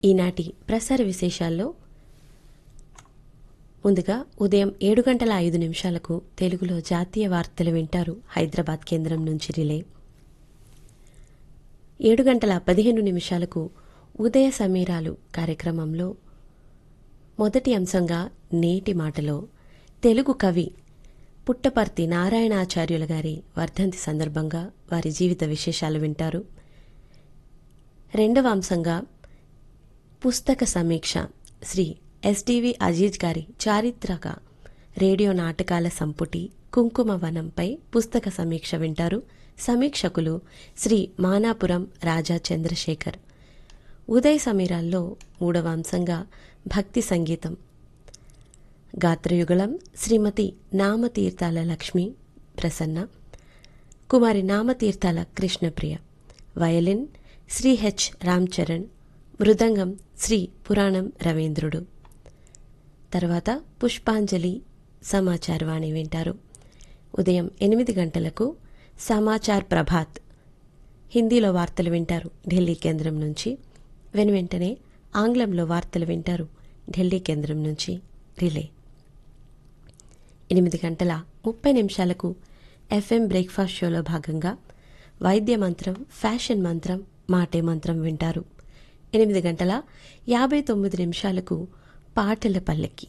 ఈనాటి ప్రసార విశేషాల్లో ముందుగా ఉదయం ఏడు గంటల ఐదు నిమిషాలకు తెలుగులో జాతీయ వార్తలు వింటారు హైదరాబాద్ కేంద్రం నుంచి రిలే ఏడు గంటల పదిహేను నిమిషాలకు ఉదయ సమీరాలు కార్యక్రమంలో మొదటి అంశంగా నేటి మాటలో తెలుగు కవి పుట్టపర్తి నారాయణాచార్యుల గారి వర్ధంతి సందర్భంగా వారి జీవిత విశేషాలు వింటారు రెండవ అంశంగా పుస్తక సమీక్ష శ్రీ ఎస్డివి అజీజ్ గారి చారిత్రక రేడియో నాటకాల సంపుటి కుంకుమ వనంపై పుస్తక సమీక్ష వింటారు సమీక్షకులు శ్రీ మానాపురం రాజా చంద్రశేఖర్ ఉదయ సమీరాల్లో మూడవ అంశంగా భక్తి సంగీతం గాత్రయుగళం శ్రీమతి నామతీర్థాల లక్ష్మి ప్రసన్న కుమారి నామతీర్థాల కృష్ణప్రియ వయలిన్ శ్రీ హెచ్ రామ్చరణ్ మృదంగం శ్రీ పురాణం రవీంద్రుడు తర్వాత పుష్పాంజలి సమాచారవాణి వింటారు ఉదయం ఎనిమిది గంటలకు సమాచార్ ప్రభాత్ హిందీలో వార్తలు వింటారు ఢిల్లీ కేంద్రం నుంచి వెనువెంటనే ఆంగ్లంలో వార్తలు వింటారు ఢిల్లీ కేంద్రం నుంచి రిలే ఎనిమిది గంటల ముప్పై నిమిషాలకు ఎఫ్ఎం బ్రేక్ఫాస్ట్ షోలో భాగంగా వైద్య మంత్రం ఫ్యాషన్ మంత్రం మాటే మంత్రం వింటారు ఎనిమిది గంటల యాభై తొమ్మిది నిమిషాలకు పాటల పల్లెకి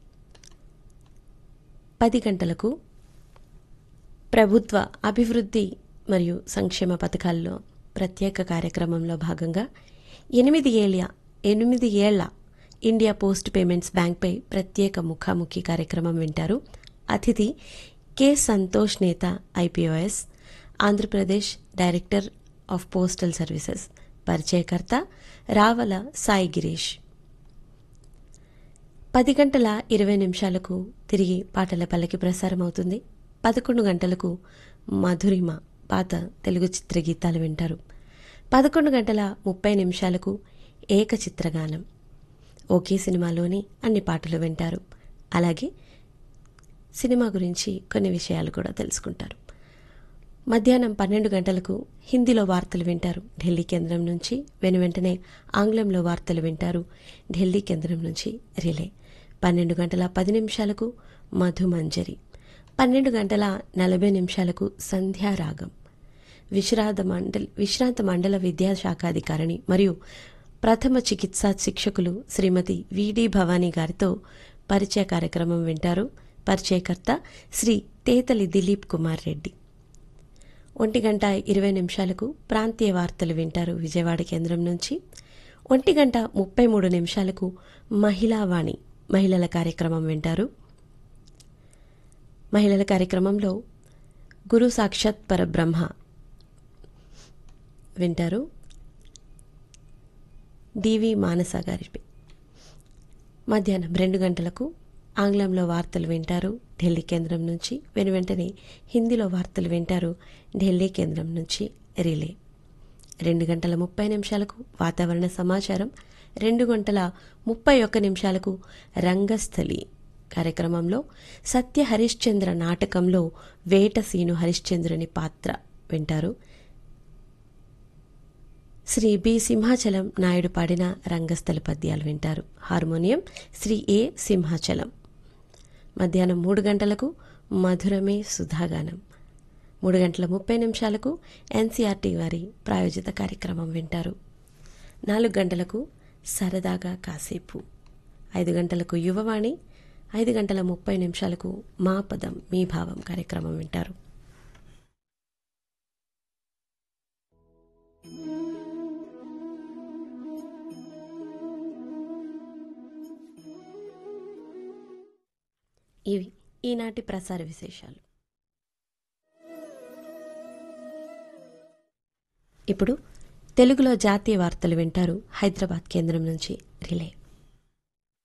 పది గంటలకు ప్రభుత్వ అభివృద్ధి మరియు సంక్షేమ పథకాల్లో ప్రత్యేక కార్యక్రమంలో భాగంగా ఎనిమిది ఏళ్ల ఎనిమిది ఏళ్ల ఇండియా పోస్ట్ పేమెంట్స్ బ్యాంక్పై ప్రత్యేక ముఖాముఖి కార్యక్రమం వింటారు అతిథి K Santosh Netha IPOS Andhra Pradesh director of postal services పరిచయకర్త రావల సాయి గిరీష్ పది గంటల ఇరవై నిమిషాలకు తిరిగి పాటల పల్లకి ప్రసారం అవుతుంది పదకొండు గంటలకు మధురిమ పాత తెలుగు చిత్రగీతాలు వింటారు పదకొండు గంటల ముప్పై నిమిషాలకు ఏక చిత్రగానం ఒకే సినిమాలోని అన్ని పాటలు వింటారు అలాగే సినిమా గురించి కొన్ని విషయాలు కూడా తెలుసుకుంటారు మధ్యాహ్నం పన్నెండు గంటలకు హిందీలో వార్తలు వింటారు ఢిల్లీ కేంద్రం నుంచి వెనువెంటనే ఆంగ్లంలో వార్తలు వింటారు ఢిల్లీ కేంద్రం నుంచి రిలే పన్నెండు గంటల పది నిమిషాలకు మధుమంజరి పన్నెండు గంటల నలభై నిమిషాలకు సంధ్యారాగం విశ్రాంత మండల్ విశ్రాంత మండల విద్యాశాఖాధికారిణి మరియు ప్రథమ చికిత్సా శిక్షకులు శ్రీమతి విడి భవానీ గారితో పరిచయ కార్యక్రమం వింటారు పరిచయకర్త శ్రీ తేతలి దిలీప్ కుమార్ రెడ్డి ఒంటి గంట ఇరవై నిమిషాలకు ప్రాంతీయ వార్తలు వింటారు విజయవాడ కేంద్రం నుంచి ఒంటి గంట ముప్పై మూడు నిమిషాలకు మహిళావాణి మహిళల కార్యక్రమం వింటారు మహిళల కార్యక్రమంలో గురు సాక్షాత్ పరబ్రహ్మ వింటారు డివి మానస గారిపై మధ్యాహ్నం రెండు గంటలకు ఆంగ్లంలో వార్తలు వింటారు ఢిల్లీ కేంద్రం నుంచి వెను వెంటనే హిందీలో వార్తలు వింటారు ఢిల్లీ కేంద్రం నుంచి రిలే రెండు గంటల ముప్పై నిమిషాలకు వాతావరణ సమాచారం రెండు గంటల ముప్పై ఒక్క నిమిషాలకు రంగస్థలి కార్యక్రమంలో సత్య హరిశ్చంద్ర నాటకంలో వేటసీను హరిశ్చంద్రుని పాత్ర వింటారు శ్రీ బి సింహాచలం నాయుడు పాడిన రంగస్థల పద్యాలు వింటారు హార్మోనియం శ్రీ ఏ సింహాచలం మధ్యాహ్నం మూడు గంటలకు మధురమే సుధాగానం మూడు గంటల ముప్పై నిమిషాలకు ఎన్సీఆర్టీ వారి ప్రాయోజిత కార్యక్రమం వింటారు నాలుగు గంటలకు సరదాగా కాసేపు ఐదు గంటలకు యువవాణి ఐదు గంటల ముప్పై నిమిషాలకు మా పదం మీ భావం కార్యక్రమం వింటారు ఇవి ఈనాటి ప్రసార విశేషాలు ఇప్పుడు తెలుగులో జాతీయ వార్తలు వింటారు హైదరాబాద్ కేంద్రం నుంచి రిలే